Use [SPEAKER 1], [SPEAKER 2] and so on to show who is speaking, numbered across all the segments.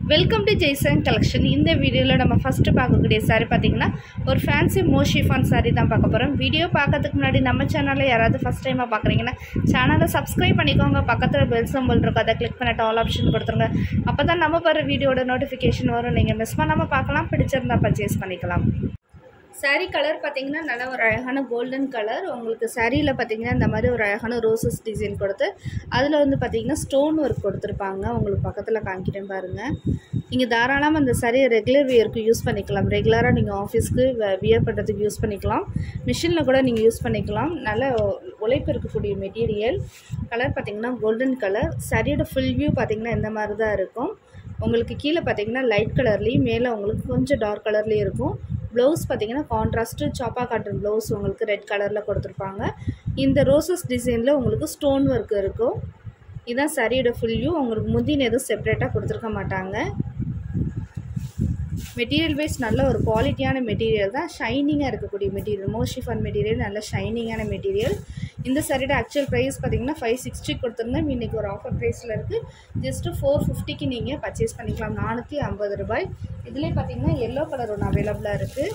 [SPEAKER 1] welcome to Jaison collection இந்த வீடியோவில் நம்ம ஃபஸ்ட்டு பார்க்கக்கூடிய saree பார்த்தீங்கன்னா ஒரு ஃபேன்சி மோஷிஃபான் saree தான் பார்க்க போகிறோம் வீடியோ பார்க்கறதுக்கு முன்னாடி நம்ம சேனலில் யாராவது ஃபஸ்ட் டைமாக பார்க்குறீங்கன்னா சேனலை சப்ஸ்கிரைப் பண்ணிக்கோங்க பக்கத்தில் பெல் சிம்பிள் இருக்கும் அதை கிளிக் பண்ணிட்டு ஆல் ஆப்ஷன் கொடுத்துருங்க அப்போ தான் நம்ம போகிற வீடியோட நோட்டிஃபிகேஷன் வரும் நீங்கள் மிஸ் பண்ணாமல் பார்க்கலாம் பிடிச்சிருந்தா பர்ச்சேஸ் பண்ணிக்கலாம் saree கலர் பார்த்தீங்கன்னா நல்ல ஒரு அழகான கோல்டன் கலர் உங்களுக்கு சாரியில் பார்த்தீங்கன்னா இந்த மாதிரி ஒரு அழகான ரோசஸ் டிசைன் கொடுத்து அதில் வந்து பார்த்தீங்கன்னா ஸ்டோன் ஒர்க் கொடுத்துருப்பாங்க உங்களுக்கு பக்கத்தில் காமிக்கிறேன் பாருங்கள் நீங்கள் தாராளமாக அந்த saree ரெகுலர் வியருக்கு யூஸ் பண்ணிக்கலாம் ரெகுலராக நீங்கள் ஆஃபீஸ்க்கு வியர் பண்ணுறதுக்கு யூஸ் பண்ணிக்கலாம் மிஷினில் கூட நீங்கள் யூஸ் பண்ணிக்கலாம் நல்ல உழைப்பு இருக்கக்கூடிய மெட்டீரியல் கலர் பார்த்தீங்கன்னா கோல்டன் கலர் சாரியோட ஃபுல் வியூ பார்த்தீங்கன்னா இந்த மாதிரி தான் இருக்கும் உங்களுக்கு கீழே பார்த்தீங்கன்னா லைட் கலர்லேயும் மேலே உங்களுக்கு கொஞ்சம் டார்க் கலர்லேயும் இருக்கும் ப்ளவுஸ் பார்த்தீங்கன்னா கான்ட்ராஸ்ட்டு சாப்பா காட்டன் ப்ளவுஸ் உங்களுக்கு ரெட் கலரில் கொடுத்துருப்பாங்க இந்த ரோசஸ் டிசைனில் உங்களுக்கு ஸ்டோன் ஒர்க் இருக்கும் இதுதான் சரியோட ஃபுல் வியூ உங்களுக்கு முந்தின எதுவும் செப்பரேட்டாக கொடுத்துருக்க மாட்டாங்க மெட்டீரியல் வைஸ் நல்ல ஒரு குவாலிட்டியான மெட்டீரியல் தான் ஷைனிங்காக இருக்கக்கூடிய மெட்டீரியல் மோஷிஃபான் மெட்டீரியல் நல்ல ஷைனிங்கான மெட்டீரியல் இந்த சாரியோட ஆக்சுவல் ப்ரைஸ் பார்த்தீங்கன்னா ஃபைவ் சிக்ஸ்டி கொடுத்துருந்தோம் இன்றைக்கி ஒரு ஆஃபர் ப்ரைஸில் இருக்குது ஜஸ்ட்டு ஃபோர் ஃபிஃப்டிக்கு நீங்கள் பர்ச்சேஸ் பண்ணிக்கலாம் நானூற்றி ஐம்பது ரூபாய் இதுலேயே பார்த்தீங்கன்னா எல்லோ கலர் ஒன்று அவைலபிளாக இருக்குது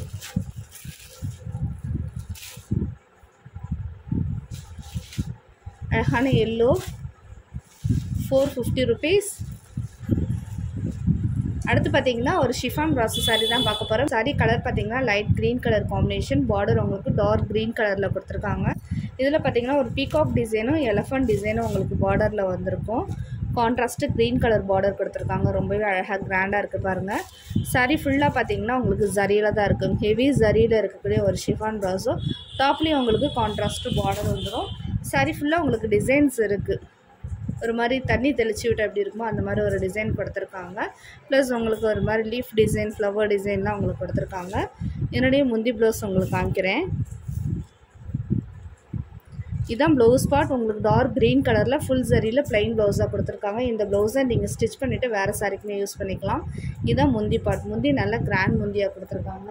[SPEAKER 1] அழகான எல்லோ ஃபோர் ஃபிஃப்டி ருபீஸ் அடுத்து பார்த்தீங்கன்னா ஒரு ஷிஃபான் ப்ராசஸ் சாரி தான் பார்க்க போகிறோம் சாரி கலர் பார்த்தீங்கன்னா light green colour combination border உங்களுக்கு டார்க் க்ரீன் கலரில் கொடுத்துருக்காங்க இதில் பார்த்தீங்கன்னா ஒரு பீகாக் டிசைனும் எலஃபண்ட் டிசைனும் உங்களுக்கு பார்டரில் வந்திருக்கும் கான்ட்ராஸ்ட்டு க்ரீன் கலர் பார்டர் கொடுத்துருக்காங்க ரொம்பவே அழகாக கிராண்டாக இருக்குது பாருங்கள் சாரி ஃபுல்லாக பார்த்தீங்கன்னா உங்களுக்கு ஜரியில் தான் இருக்கும் ஹெவி ஜரியில் இருக்கக்கூடிய ஒரு ஷிஃபான் ப்ராஸோ டாப்லேயும் உங்களுக்கு கான்ட்ராஸ்ட்டு பார்டர் வந்துடும் சாரி ஃபுல்லாக உங்களுக்கு டிசைன்ஸ் இருக்குது ஒரு மாதிரி தண்ணி தெளிச்சு விட்டு எப்படி இருக்குமோ அந்த மாதிரி ஒரு டிசைன் கொடுத்துருக்காங்க ப்ளஸ் உங்களுக்கு ஒரு மாதிரி லீஃப் டிசைன் ஃப்ளவர் டிசைன்லாம் உங்களுக்கு கொடுத்துருக்காங்க என்னுடைய முந்தி ப்ளவுஸ் உங்களுக்கு காமிக்கிறேன் இதான் ப்ளவுஸ் பார்ட் உங்களுக்கு டார்க் க்ரீன் கலரில் ஃபுல் சரியில் ப்ளைன் ப்ளவுஸாக கொடுத்துருக்காங்க இந்த ப்ளவுஸை நீங்கள் ஸ்டிச் பண்ணிவிட்டு வேறு சாரிக்குமே யூஸ் பண்ணிக்கலாம் இதான் முந்தி பார்ட் முந்தி நல்லா கிராண்ட் முந்தியாக கொடுத்துருக்காங்க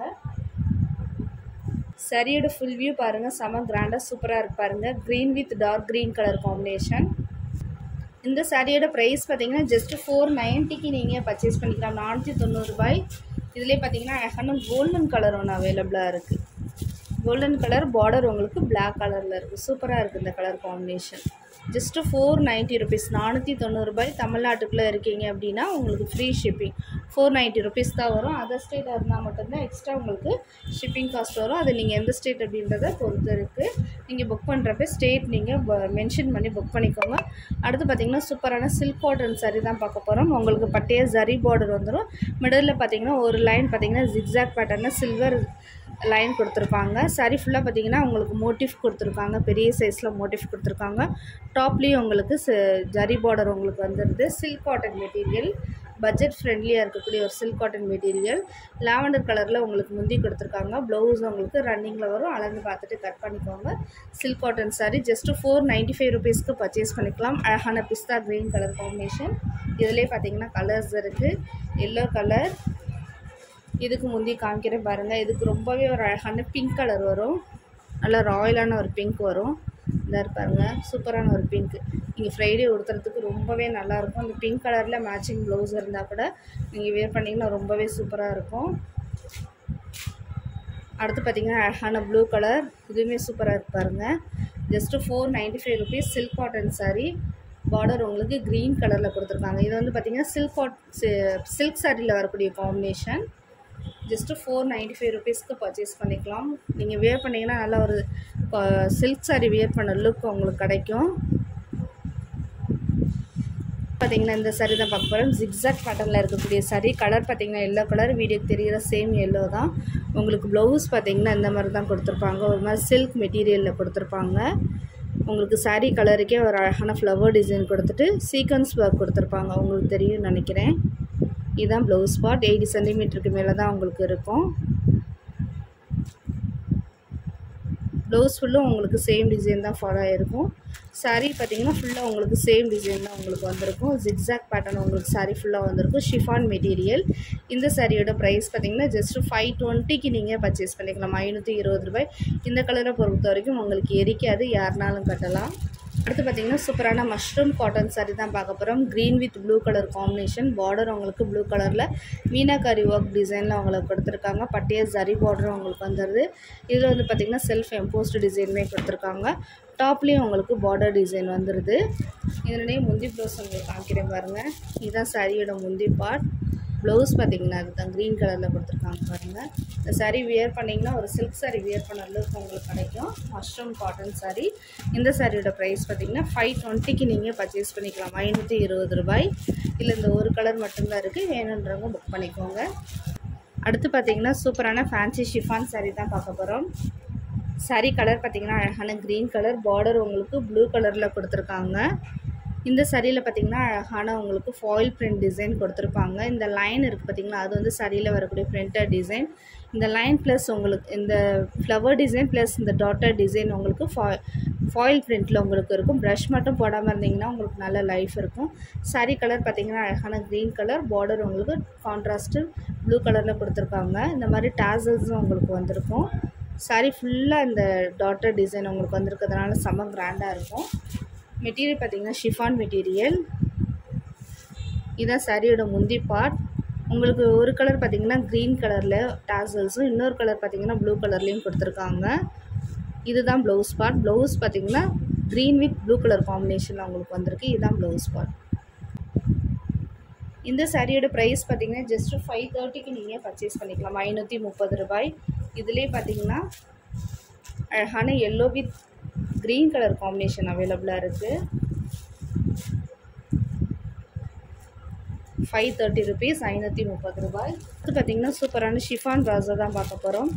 [SPEAKER 1] சரியோட ஃபுல் வியூ பாருங்கள் செம கிராண்டாக சூப்பராக இருக்கு பாருங்கள் green with dark green colour combination இந்த சாரியோட ப்ரைஸ் பார்த்தீங்கன்னா ஜஸ்ட் ஃபோர் நைன்ட்டிக்கு நீங்கள் பர்ச்சேஸ் பண்ணிக்கலாம் நானூற்றி தொண்ணூறுபாய் இதிலே பார்த்தீங்கன்னா அழகான கோல்டன் கலர் ஒன்று அவைலபிளாக இருக்குது கோல்டன் கலர் பார்டர் உங்களுக்கு பிளாக் கலரில் இருக்குது சூப்பராக இருக்குது இந்த colour combination just four ninety rupees நானூற்றி தொண்ணூறுபாய் தமிழ்நாட்டுக்குள்ளே இருக்கீங்க அப்படின்னா உங்களுக்கு free shipping four ninety rupees தான் வரும் அதர் ஸ்டேட்டாக இருந்தால் மட்டும்தான் எக்ஸ்ட்ரா உங்களுக்கு ஷிப்பிங் காஸ்ட் வரும் அது நீங்கள் எந்த ஸ்டேட் அப்படின்றத பொறுத்து இருக்குது நீங்கள் புக் பண்ணுறப்ப ஸ்டேட் நீங்கள் மென்ஷன் பண்ணி புக் பண்ணிக்கோங்க அடுத்து பார்த்திங்கன்னா சூப்பரான சில்க் காட்டன் சாரி தான் பார்க்க போகிறோம் உங்களுக்கு பட்டைய ஜரி பார்டர் வந்துடும் மிடலில் பார்த்தீங்கன்னா ஒரு லைன் பார்த்தீங்கன்னா ஜிக்ஸாக் பேட்டர்னில் சில்வர் லைன் கொடுத்துருப்பாங்க சாரி ஃபுல்லாக பார்த்தீங்கன்னா உங்களுக்கு மோட்டிவ் கொடுத்துருக்காங்க பெரிய சைஸில் மோட்டிவ் கொடுத்துருக்காங்க டாப்லேயும் உங்களுக்கு ஜரி பார்டர் உங்களுக்கு வந்துடுது சில்க் காட்டன் மெட்டீரியல் பட்ஜெட் ஃப்ரெண்ட்லியாக இருக்கக்கூடிய ஒரு சில்க் காட்டன் மெட்டீரியல் லாவெண்டர் கலரில் உங்களுக்கு முந்தி கொடுத்துருக்காங்க ப்ளவுஸ் உங்களுக்கு ரன்னிங்கில் வரும் அளந்து பார்த்துட்டு கட் பண்ணிக்கோங்க silk cotton sari just four ninety five ருபீஸ்க்கு பர்ச்சேஸ் பண்ணிக்கலாம் அழகான பிஸ்தா க்ரீன் கலர் காம்பினேஷன் இதிலே பார்த்தீங்கன்னா கலர்ஸ் இருக்குது எல்லோ கலர் இதுக்கு முந்தி காமிக்கிறேன் பாருங்கள் இதுக்கு ரொம்பவே ஒரு அழகான பிங்க் கலர் வரும் நல்லா ராயலான ஒரு பிங்க் வரும் இந்த பாருங்க சூப்பரான ஒரு பிங்க் நீங்கள் ஃப்ரைடே உடுத்துறதுக்கு ரொம்பவே நல்லாயிருக்கும் அந்த பிங்க் கலரில் மேட்சிங் ப்ளவுஸ் இருந்தால் கூட நீங்கள் வேர் பண்ணிங்கன்னா ரொம்பவே சூப்பராக இருக்கும் அடுத்து பார்த்திங்கன்னா அழகான ப்ளூ கலர் இதுவுமே சூப்பராக இருக்கு பாருங்கள் just four ninety five rupees silk cotton sari border உங்களுக்கு க்ரீன் கலரில் கொடுத்துருக்காங்க இது வந்து பார்த்திங்கன்னா சில்க் காட் சில்க் சாரியில் வரக்கூடிய combination just four ninety five ருபீஸ்க்கு பர்ச்சேஸ் பண்ணிக்கலாம் நீங்கள் வியர் பண்ணிங்கன்னா நல்லா ஒரு சில்க் சாரி வியர் பண்ண லுக் உங்களுக்கு கிடைக்கும் பார்த்தீங்கன்னா இந்த சாரி தான் பார்க்க போகிறோம் ஜிக்ஸாக் பேட்டர்னில் இருக்கக்கூடிய சாரி கலர் பார்த்தீங்கன்னா எல்லோ கலர் வீடியோக்கு தெரிகிற சேம் எல்லோ தான் உங்களுக்கு ப்ளவுஸ் பார்த்தீங்கன்னா இந்த மாதிரி தான் கொடுத்துருப்பாங்க ஒரு மாதிரி சில்க் மெட்டீரியலில் கொடுத்துருப்பாங்க உங்களுக்கு சாரீ கலருக்கே ஒரு அழகான ஃப்ளவர் டிசைன் கொடுத்துட்டு சீக்வன்ஸ் ஒர்க் கொடுத்துருப்பாங்க உங்களுக்கு தெரியும் நினைக்கிறேன் இதுதான் ப்ளவுஸ் பார்ட் எயிட்டி சென்டிமீட்டருக்கு மேலே தான் உங்களுக்கு இருக்கும் ப்ளவுஸ் ஃபுல்லும் உங்களுக்கு சேம் டிசைன் தான் ஃபாலோ ஆகிருக்கும் சாரீ பார்த்தீங்கன்னா ஃபுல்லாக உங்களுக்கு சேம் டிசைன் தான் உங்களுக்கு வந்திருக்கும் ஜிக்ஸாக் பேட்டர்ன் உங்களுக்கு சாரீ ஃபுல்லாக வந்திருக்கும் ஷிஃபான் மெட்டீரியல் இந்த சாரியோட ப்ரைஸ் பார்த்தீங்கன்னா ஜஸ்ட் ஃபைவ் டுவெண்ட்டிக்கு நீங்கள் பர்ச்சேஸ் பண்ணிக்கலாம் ஐநூற்றி இருபது ரூபாய் இந்த கலரை பொறுத்த வரைக்கும் உங்களுக்கு எரிக்காது யாருனாலும் கட்டலாம் அடுத்து பார்த்தீங்கன்னா சூப்பரான மஷ்ரூம் காட்டன் saree தான் பார்க்க போகிறோம் green with blue colour combination border உங்களுக்கு ப்ளூ கலரில் மீனாக்காரி ஒர்க் டிசைனில் அவங்களுக்கு கொடுத்துருக்காங்க பட்டிய ஜரி பார்டர் உங்களுக்கு வந்துடுது இதில் வந்து பார்த்திங்கன்னா செல்ஃப் எம்போஸ்டு டிசைனுமே கொடுத்துருக்காங்க டாப்லேயும் உங்களுக்கு பார்டர் டிசைன் வந்துடுது இதனுடைய முந்தி ப்ளவுஸ் உங்களுக்கு காமிக்கிறேன் பாருங்கள் இதுதான் சாரியோட முந்தி பார்ட் ப்ளவுஸ் பார்த்தீங்கன்னா அதுதான் க்ரீன் கலரில் கொடுத்துருக்காங்க பாருங்கள் இந்த saree வியர் பண்ணிங்கன்னா ஒரு சில்க் saree வியர் பண்ண அளவுக்கு உங்களுக்கு கிடைக்கும் மஷ்ரூம் காட்டன் saree இந்த சாரியோட ப்ரைஸ் பார்த்தீங்கன்னா ஃபைவ் டுவெண்ட்டிக்கு நீங்கள் பர்ச்சேஸ் பண்ணிக்கலாம் ஐநூற்றி இருபது ரூபாய் இல்லை இந்த ஒரு கலர் மட்டும்தான் இருக்குது வேணுன்றவங்க புக் பண்ணிக்கோங்க அடுத்து பார்த்தீங்கன்னா சூப்பரான ஃபேன்சி ஷிஃபான் saree தான் பார்க்க போகிறோம் saree கலர் பார்த்தீங்கன்னா அழகான க்ரீன் கலர் பார்டர் உங்களுக்கு ப்ளூ கலரில் கொடுத்துருக்காங்க இந்த சரியில் பார்த்தீங்கன்னா அழகான உங்களுக்கு ஃபாயில் பிரிண்ட் டிசைன் கொடுத்துருப்பாங்க இந்த லைன் இருக்குது பார்த்தீங்களா அது வந்து சரியில் வரக்கூடிய பிரிண்டட் டிசைன் இந்த லைன் ப்ளஸ் உங்களுக்கு இந்த ஃப்ளவர் டிசைன் ப்ளஸ் இந்த டாட்டர் டிசைன் உங்களுக்கு ஃபா ஃபாயில் பிரிண்ட்டில் உங்களுக்கு இருக்கும் ப்ரஷ் மட்டும் போடாமல் இருந்தீங்கன்னா உங்களுக்கு நல்ல லைஃப் இருக்கும் saree கலர் பார்த்தீங்கன்னா அழகான க்ரீன் கலர் பார்டர் உங்களுக்கு கான்ட்ராஸ்ட்டு ப்ளூ கலரில் கொடுத்துருக்காங்க இந்த மாதிரி டேசல்ஸும் உங்களுக்கு வந்திருக்கும் saree ஃபுல்லாக இந்த டாட்டர் டிசைன் உங்களுக்கு வந்திருக்கிறதுனால செம்ம கிராண்டாக இருக்கும் மெட்டீரியல் பார்த்தீங்கன்னா ஷிஃபான் மெட்டீரியல் இதான் சாரியோட முந்தி பார்ட் உங்களுக்கு ஒரு கலர் பார்த்தீங்கன்னா க்ரீன் கலரில் டாசல்ஸும் இன்னொரு கலர் பார்த்தீங்கன்னா ப்ளூ கலர்லேயும் கொடுத்துருக்காங்க இதுதான் ப்ளவுஸ் பார்ட் ப்ளவுஸ் பார்த்தீங்கன்னா க்ரீன் வித் ப்ளூ கலர் காம்பினேஷனில் உங்களுக்கு வந்திருக்கு இதுதான் ப்ளவுஸ் பார்ட் இந்த சாரியோட ப்ரைஸ் பார்த்தீங்கன்னா ஜஸ்ட் ஃபைவ் தேர்ட்டிக்கு நீங்கள் பர்ச்சேஸ் பண்ணிக்கலாம் ஐநூற்றி முப்பது ரூபாய் இதுலேயே பார்த்தீங்கன்னா அழகான yellow with green colour combination அவைலபிளாக இருக்குது ஃபைவ் தேர்ட்டி ருபீஸ் ஐநூற்றி முப்பது ரூபாய் இது பார்த்திங்கன்னா சூப்பரான ஷிஃபான் ப்ராஸோ தான் பார்க்க போகிறோம்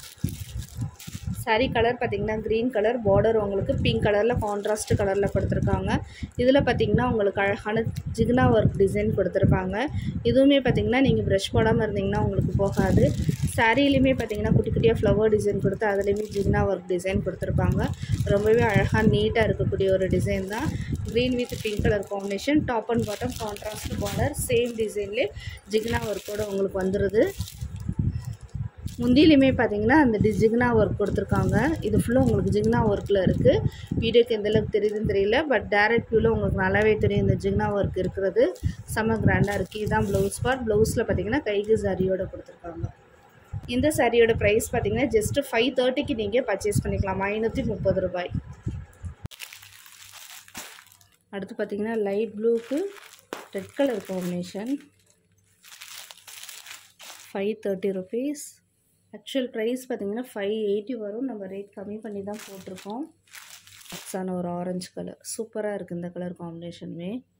[SPEAKER 1] saree கலர் பார்த்திங்கன்னா க்ரீன் கலர் பார்டர் உங்களுக்கு பிங்க் கலரில் கான்ட்ராஸ்ட் கலரில் கொடுத்துருக்காங்க இதில் பார்த்திங்கன்னா உங்களுக்கு அழகான ஜிக்னா ஒர்க் டிசைன் கொடுத்துருப்பாங்க இதுவுமே பார்த்திங்கன்னா நீங்கள் ப்ரஷ் போடாமல் இருந்தீங்கன்னா உங்களுக்கு போகாது சாரீலையுமே பார்த்திங்கன்னா குட்டி குட்டியாக ஃப்ளவர் டிசைன் கொடுத்து அதுலேயுமே ஜிக்னா ஒர்க் டிசைன் கொடுத்துருப்பாங்க ரொம்பவே அழகாக நீட்டாக இருக்கக்கூடிய ஒரு டிசைன் தான் green with pink colour combination top and bottom contrast border same டிசைன்லேயே ஜிக்னா ஒர்க்கோட உங்களுக்கு வந்துடுது முந்தியிலையுமே பார்த்தீங்கன்னா அந்த டி ஜிக்னா ஒர்க் கொடுத்துருக்காங்க இது ஃபுல்லாக உங்களுக்கு ஜிக்னா ஒர்க்கில் இருக்குது வீடியோக்கு எந்த அளவுக்கு தெரியுதுன்னு தெரியல பட் டேரக்ட் வியூவில் உங்களுக்கு நல்லாவே தெரியும் இந்த ஜிக்னா ஒர்க் இருக்கிறது செம்ம கிராண்டாக இருக்குது இதுதான் ப்ளவுஸ் பார்ட் ப்ளவுஸில் பார்த்தீங்கன்னா கைக்கு சாரியோட கொடுத்துருக்காங்க இந்த சாரியோட ப்ரைஸ் பார்த்தீங்கன்னா ஜஸ்ட்டு ஃபைவ் தேர்ட்டிக்கு நீங்கள் பர்ச்சேஸ் பண்ணிக்கலாம் ஐநூற்றி முப்பது ரூபாய் அடுத்து பார்த்தீங்கன்னா லைட் ப்ளூக்கு red colour combination five thirty rupees actual price பார்த்தீங்கன்னா ஃபைவ் எயிட்டி வரும் நம்ம ரேட் கம்மி பண்ணி தான் போட்டிருக்கோம் ஆன ஒரு ஆரஞ்சு கலர் சூப்பராக இருக்குது இந்த கலர் காம்பினேஷனுமே